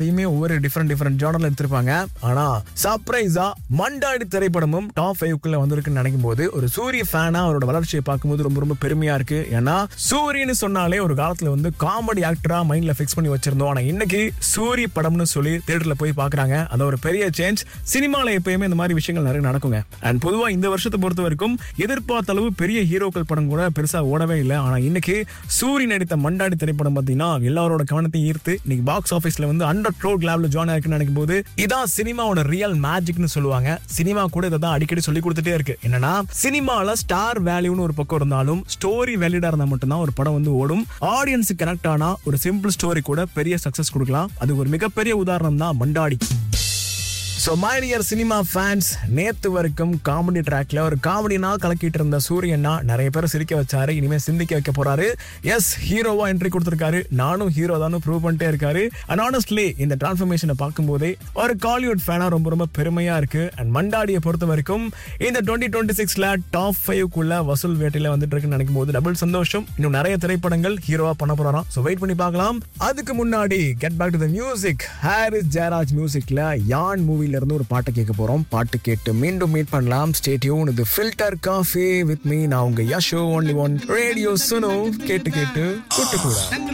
இதையுமே ஒவ்வொரு different different ஜானர்ல எடுத்திருப்பாங்க ஆனா சர்ப்ரைஸா மண்டாடி திரைப்படமும் டாப் ஃபைவ்க்குள்ள வந்திருக்குன்னு நினைக்கும் போது ஒரு சூரிய ஃபேனா அவரோட வளர்ச்சியை பார்க்கும்போது ரொம்ப ரொம்ப பெருமையா இருக்கு ஏன்னா சூரியன்னு சொன்னாலே ஒரு காலத்துல வந்து காமெடி ஆக்டரா மைண்ட்ல ஃபிக்ஸ் பண்ணி வச்சிருந்தோம் ஆனா இன்னைக்கு சூரிய படம்னு சொல்லி தியேட்டர்ல போய் பாக்குறாங்க அது ஒரு பெரிய சேஞ்ச் சினிமால எப்பயுமே இந்த மாதிரி விஷயங்கள் நிறைய நடக்குங்க அண்ட் பொதுவா இந்த வருஷத்தை பொறுத்த வரைக்கும் எதிர்பார்த்த அளவு பெரிய ஹீரோக்கள் படம் கூட பெருசா ஓடவே இல்லை ஆனா இன்னைக்கு சூரிய நடித்த மண்டாடி திரைப்படம் பாத்தீங்கன்னா எல்லாரோட கவனத்தையும் ஈர்த்து இன்னைக்கு பாக்ஸ் ஆபீஸ்ல வந்து அண்டர் க்ரோட் லேப்ல ஜாயின் ஆயிருக்குன்னு நினைக்கும் போது இதான் சினிமாவோட ரியல் மேஜிக்னு சொல்லுவாங்க சினிமா கூட இதை தான் அடிக்கடி சொல்லி கொடுத்துட்டே இருக்கு என்னன்னா சினிமால ஸ்டார் வேல்யூன்னு ஒரு பக்கம் இருந்தாலும் ஸ்டோரி வேலிடா இருந்தா மட்டும்தான் ஒரு படம் வந்து ஓடும் ஆடியன்ஸ் கனெக்ட் ஆனா ஒரு சிம்பிள் ஸ்டோரி கூட பெரிய சக்சஸ் கொடுக்கலாம் அது ஒரு மிகப்பெரிய உதாரணம் தான் Mandaadi so my dear cinema fans நேத்து வரைக்கும் காமெடி ட்ராக்ல ஒரு காமெடினா கலக்கிட்டு இருந்த சூரியனா நிறைய பேர் சிரிக்க வச்சாரு இனிமே சிந்திக்க வைக்க போறாரு எஸ் ஹீரோவா என்ட்ரி கொடுத்திருக்காரு நானும் ஹீரோ தான் ப்ரூவ் பண்ணிட்டே இருக்காரு அண்ட் ஆனஸ்ட்லி இந்த டிரான்ஸ்ஃபர்மேஷனை பார்க்கும்போதே ஒரு காலிவுட் ஃபேனா ரொம்ப ரொம்ப பெருமையா இருக்கு அண்ட் மண்டாடியை பொறுத்த வரைக்கும் இந்த டுவெண்ட்டி டுவெண்ட்டி சிக்ஸ்ல டாப் ஃபைவ்க்குள்ள வசூல் வேட்டையில வந்துட்டு இருக்குன்னு நினைக்கும் போது டபுள் சந்தோஷம் இன்னும் நிறைய திரைப்படங்கள் ஹீரோவா பண்ண போறாராம் ஸோ வெயிட் பண்ணி பார்க்கலாம் அதுக்கு முன்னாடி get back to the music Harris Jayaraj மியூசிக்ல யான் மூவில இருந்து ஒரு பாட்டை கேட்க போறோம் பாட்டு கேட்டு மீண்டும் மீட் பண்ணலாம் ஸ்டேட்யூன் இது ஃபில்டர் காஃபி வித் மீ நான் உங்க Yasho only one radio Suno கேட்டு கேட்டு கூட்டு கூட